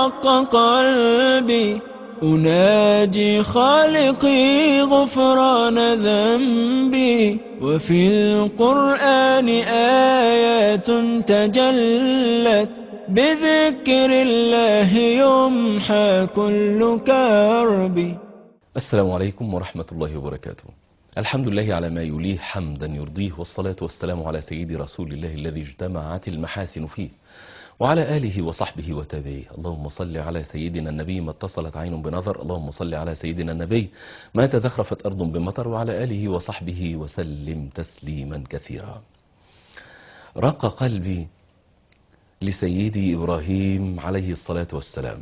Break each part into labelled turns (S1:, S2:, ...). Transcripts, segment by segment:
S1: رق قلبي أناجي خالقي غفران ذنبي وفي القرآن آيات تجلت بذكر الله يمحى كل كرب
S2: السلام عليكم ورحمة الله وبركاته الحمد لله على ما يليه حمدا يرضيه والصلاة والسلام على سيد رسول الله الذي اجتمعت المحاسن فيه وعلى آله وصحبه وتابعيه اللهم صل على سيدنا النبي ما اتصلت عين بنظر اللهم صل على سيدنا النبي ما تزخرفت أرض بمطر وعلى آله وصحبه وسلم تسليما كثيرا رق قلبي لسيدي إبراهيم عليه الصلاة والسلام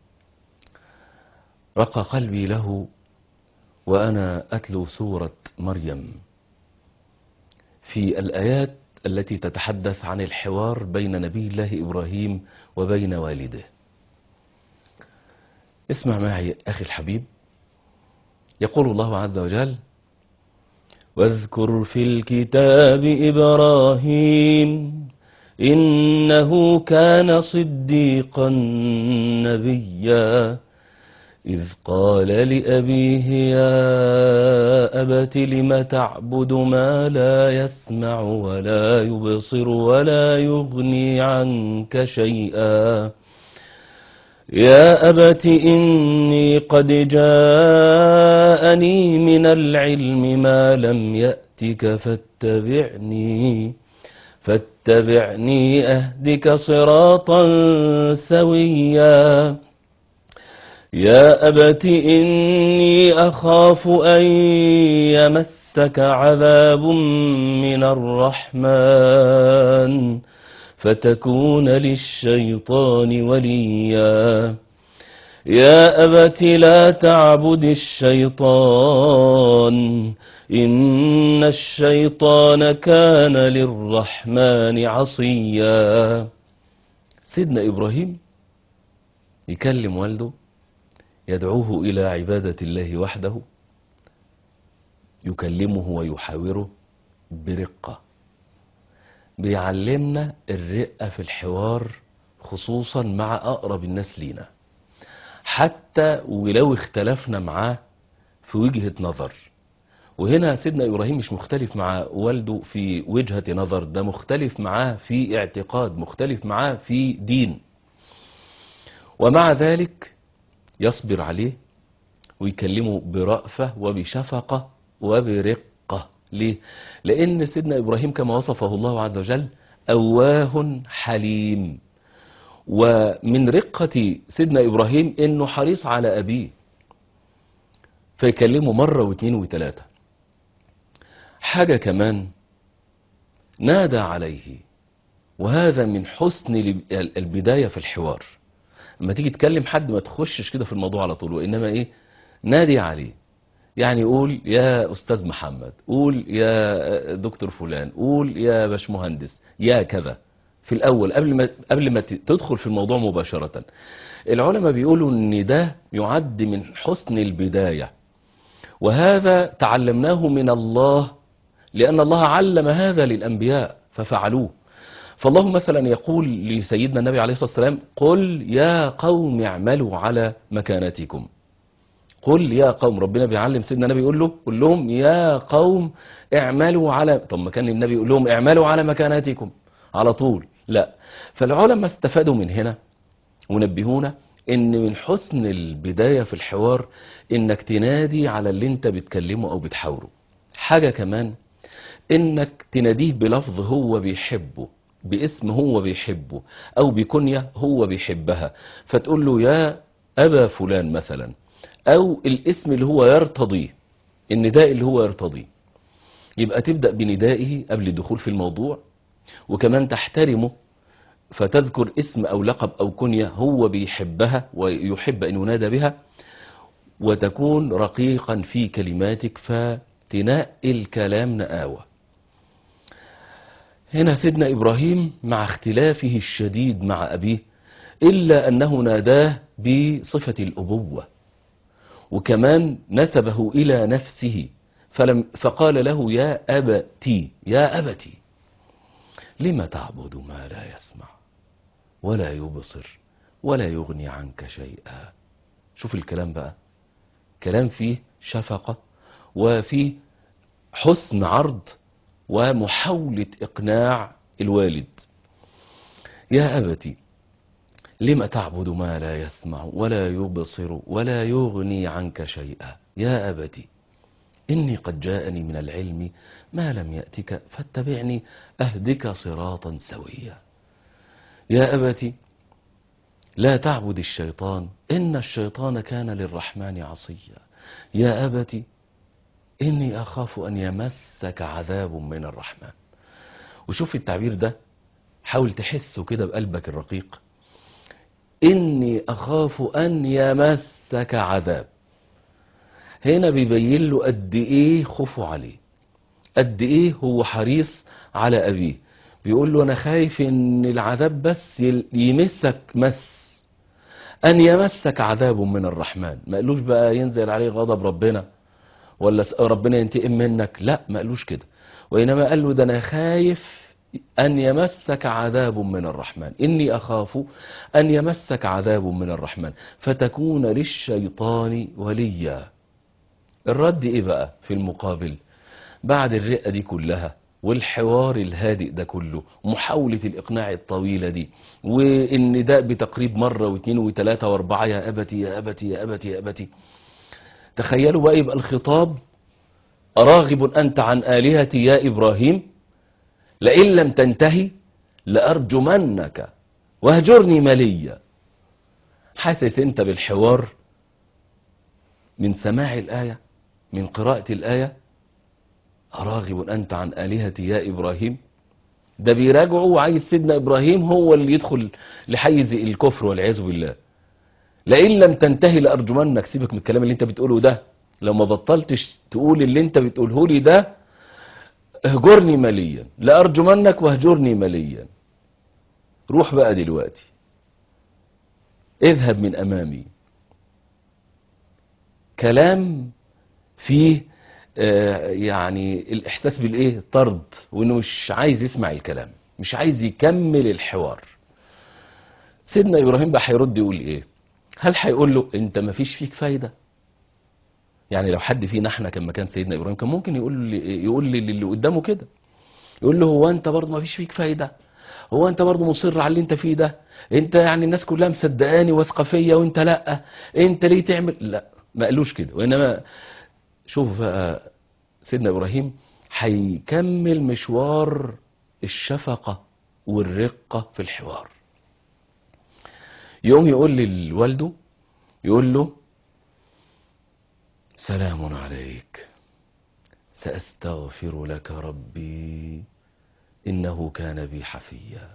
S2: رق قلبي له وأنا أتلو سورة مريم في الآيات التي تتحدث عن الحوار بين نبي الله إبراهيم وبين والده اسمع معي أخي الحبيب يقول الله عز وجل واذكر في الكتاب إبراهيم إنه كان صديقا نبيا إذ قال لأبيه يا أبت لم تعبد ما لا يسمع ولا يبصر ولا يغني عنك شيئا يا أبت إني قد جاءني من العلم ما لم يأتك فاتبعني فاتبعني أهدك صراطا سويا يا أبت إني أخاف أن يمسك عذاب من الرحمن فتكون للشيطان وليا يا أبت لا تعبد الشيطان إن الشيطان كان للرحمن عصيا سيدنا إبراهيم يكلم والده يدعوه إلى عبادة الله وحده يكلمه ويحاوره برقة بيعلمنا الرقة في الحوار خصوصا مع أقرب الناس لينا حتى ولو اختلفنا معاه في وجهة نظر وهنا سيدنا إبراهيم مش مختلف مع والده في وجهة نظر ده مختلف معاه في اعتقاد مختلف معاه في دين ومع ذلك يصبر عليه ويكلمه برأفة وبشفقة وبرقة ليه؟ لأن سيدنا إبراهيم كما وصفه الله عز وجل أواه حليم ومن رقة سيدنا إبراهيم إنه حريص على أبيه فيكلمه مرة واثنين وثلاثة حاجة كمان نادى عليه وهذا من حسن البداية في الحوار لما تيجي تكلم حد ما تخشش كده في الموضوع على طول وإنما إيه نادي عليه يعني قول يا أستاذ محمد قول يا دكتور فلان قول يا باشمهندس يا كذا في الأول قبل ما قبل ما تدخل في الموضوع مباشرة العلماء بيقولوا إن ده يعد من حسن البداية وهذا تعلمناه من الله لأن الله علم هذا للأنبياء ففعلوه فالله مثلا يقول لسيدنا النبي عليه الصلاة والسلام قل يا قوم اعملوا على مكانتكم قل يا قوم ربنا بيعلم سيدنا النبي يقول له قل لهم يا قوم اعملوا على طب ما كان النبي يقول لهم اعملوا على مكانتكم على طول لا فالعلماء استفادوا من هنا ونبهونا ان من حسن البداية في الحوار انك تنادي على اللي انت بتكلمه او بتحاوره حاجة كمان انك تناديه بلفظ هو بيحبه باسم هو بيحبه او بكنية هو بيحبها فتقول له يا ابا فلان مثلا او الاسم اللي هو يرتضيه النداء اللي هو يرتضيه يبقى تبدأ بندائه قبل الدخول في الموضوع وكمان تحترمه فتذكر اسم او لقب او كنية هو بيحبها ويحب ان ينادى بها وتكون رقيقا في كلماتك فتنقي الكلام نقاوة هنا سيدنا إبراهيم مع اختلافه الشديد مع أبيه إلا أنه ناداه بصفة الأبوة وكمان نسبه إلى نفسه فلم فقال له يا أبتي يا أبتي لم تعبد ما لا يسمع ولا يبصر ولا يغني عنك شيئا شوف الكلام بقى كلام فيه شفقة وفيه حسن عرض ومحاولة إقناع الوالد يا أبتي لم تعبد ما لا يسمع ولا يبصر ولا يغني عنك شيئا يا أبتي إني قد جاءني من العلم ما لم يأتك فاتبعني أهدك صراطا سويا يا أبتي لا تعبد الشيطان إن الشيطان كان للرحمن عصيا يا أبتي إني أخاف أن يمسك عذاب من الرحمن وشوف التعبير ده حاول تحسه كده بقلبك الرقيق إني أخاف أن يمسك عذاب هنا بيبين له قد إيه خوفه عليه قد إيه هو حريص على أبيه بيقول له أنا خايف إن العذاب بس يل- يمسك مس أن يمسك عذاب من الرحمن ما قالوش بقى ينزل عليه غضب ربنا ولا س- ربنا ينتقم منك لا ما قالوش كده وإنما قال له ده أنا خايف أن يمسك عذاب من الرحمن إني أخاف أن يمسك عذاب من الرحمن فتكون للشيطان وليا الرد إيه بقى في المقابل بعد الرئة دي كلها والحوار الهادئ ده كله ومحاولة الإقناع الطويلة دي وإن ده بتقريب مرة واثنين وثلاثة واربعة يا أبتي يا أبتي يا أبتي يا أبتي تخيلوا بقى يبقى الخطاب أراغب أنت عن آلهتي يا إبراهيم لئن لم تنتهي لأرجمنك واهجرني مليا حاسس انت بالحوار من سماع الآية من قراءة الآية أراغب أنت عن آلهتي يا إبراهيم ده بيراجعه وعايز سيدنا إبراهيم هو اللي يدخل لحيز الكفر والعياذ بالله لئن لم تنتهي لأرجمنك سيبك من الكلام اللي انت بتقوله ده لو ما بطلتش تقول اللي انت بتقوله لي ده اهجرني مليا لأرجمنك واهجرني مليا روح بقى دلوقتي اذهب من أمامي كلام فيه آه، يعني الإحساس بالإيه طرد وإنه مش عايز يسمع الكلام مش عايز يكمل الحوار سيدنا إبراهيم بقى هيرد يقول إيه هل هيقول له أنت ما فيش فيك فايدة يعني لو حد فينا احنا كان مكان سيدنا إبراهيم كان ممكن يقول لي يقول لي اللي قدامه كده يقول له هو أنت برضه ما فيش فيك فايدة هو أنت برضه مصر على اللي أنت فيه ده أنت يعني الناس كلها مصدقاني واثقة فيا وأنت لأ أنت ليه تعمل لا ما قالوش كده وإنما شوف بقى سيدنا إبراهيم هيكمل مشوار الشفقة والرقة في الحوار يقوم يقول لوالده يقول له سلام عليك سأستغفر لك ربي إنه كان بي حفيا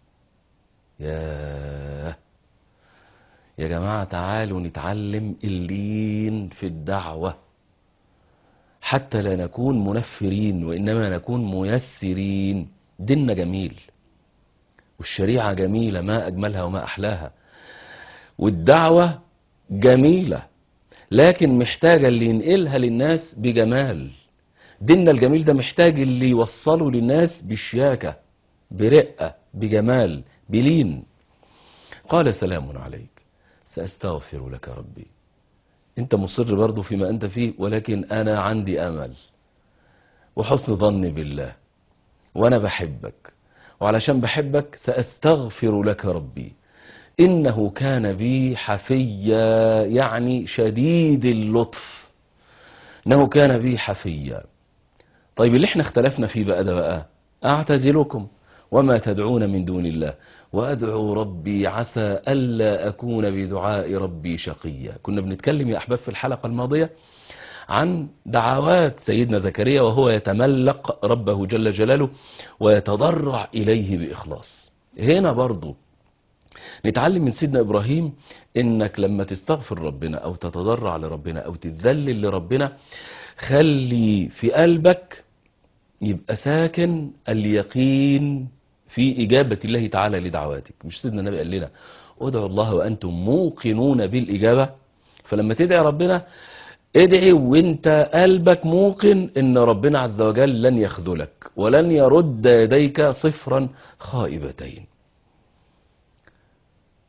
S2: يا يا جماعة تعالوا نتعلم اللين في الدعوة حتى لا نكون منفرين وإنما نكون ميسرين ديننا جميل والشريعة جميلة ما أجملها وما أحلاها والدعوة جميلة لكن محتاجة اللي ينقلها للناس بجمال ديننا الجميل ده محتاج اللي يوصله للناس بشياكة برقة بجمال بلين قال سلام عليك سأستغفر لك ربي انت مصر برضو فيما انت فيه ولكن انا عندي امل وحسن ظني بالله وانا بحبك وعلشان بحبك سأستغفر لك ربي إنه كان بي حفيا يعني شديد اللطف إنه كان بي حفيا طيب اللي احنا اختلفنا فيه بقى ده بقى أعتزلكم وما تدعون من دون الله وأدعو ربي عسى ألا أكون بدعاء ربي شقيا كنا بنتكلم يا أحباب في الحلقة الماضية عن دعوات سيدنا زكريا وهو يتملق ربه جل جلاله ويتضرع إليه بإخلاص هنا برضو نتعلم من سيدنا إبراهيم إنك لما تستغفر ربنا أو تتضرع لربنا أو تتذلل لربنا خلي في قلبك يبقى ساكن اليقين في إجابة الله تعالى لدعواتك مش سيدنا النبي قال لنا ادعوا الله وأنتم موقنون بالإجابة فلما تدعي ربنا ادعي وانت قلبك موقن ان ربنا عز وجل لن يخذلك ولن يرد يديك صفرا خائبتين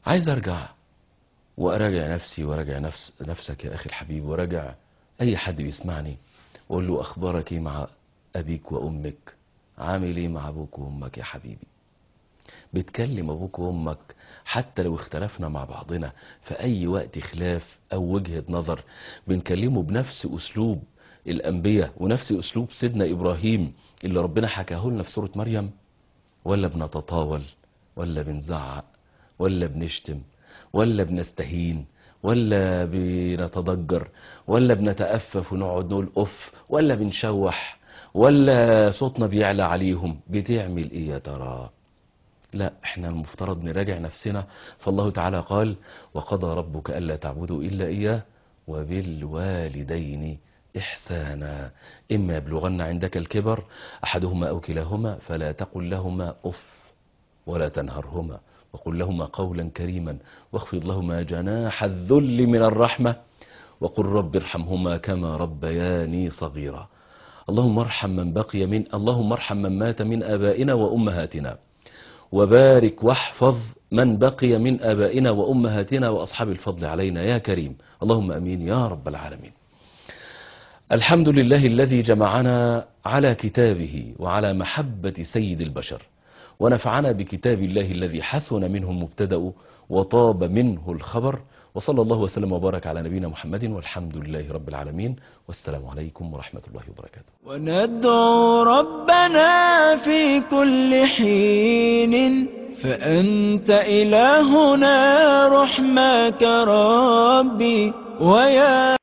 S2: عايز ارجع واراجع نفسي وراجع نفس نفسك يا اخي الحبيب وراجع اي حد بيسمعني واقول له اخبارك ايه مع ابيك وامك عامل ايه مع ابوك وامك يا حبيبي بتكلم ابوك وامك حتى لو اختلفنا مع بعضنا في اي وقت خلاف او وجهة نظر بنكلمه بنفس اسلوب الانبياء ونفس اسلوب سيدنا ابراهيم اللي ربنا حكاه لنا في سورة مريم ولا بنتطاول ولا بنزعق ولا بنشتم ولا بنستهين ولا بنتضجر ولا بنتأفف ونقعد نقول أف ولا بنشوح ولا صوتنا بيعلى عليهم بتعمل ايه يا ترى لا احنا المفترض نراجع نفسنا فالله تعالى قال وقضى ربك ألا تعبدوا إلا إياه وبالوالدين إحسانا إما يبلغن عندك الكبر أحدهما أو كلاهما فلا تقل لهما أف ولا تنهرهما وقل لهما قولا كريما واخفض لهما جناح الذل من الرحمة وقل رب ارحمهما كما ربياني صغيرا اللهم ارحم من بقي من اللهم ارحم من مات من آبائنا وأمهاتنا وبارك واحفظ من بقي من آبائنا وأمهاتنا وأصحاب الفضل علينا يا كريم اللهم أمين يا رب العالمين الحمد لله الذي جمعنا على كتابه وعلى محبة سيد البشر ونفعنا بكتاب الله الذي حسن منه المبتدأ وطاب منه الخبر وصلى الله وسلم وبارك على نبينا محمد والحمد لله رب العالمين والسلام عليكم ورحمة الله وبركاته
S1: وندعو ربنا في كل حين فأنت إلهنا رحمك ربي ويا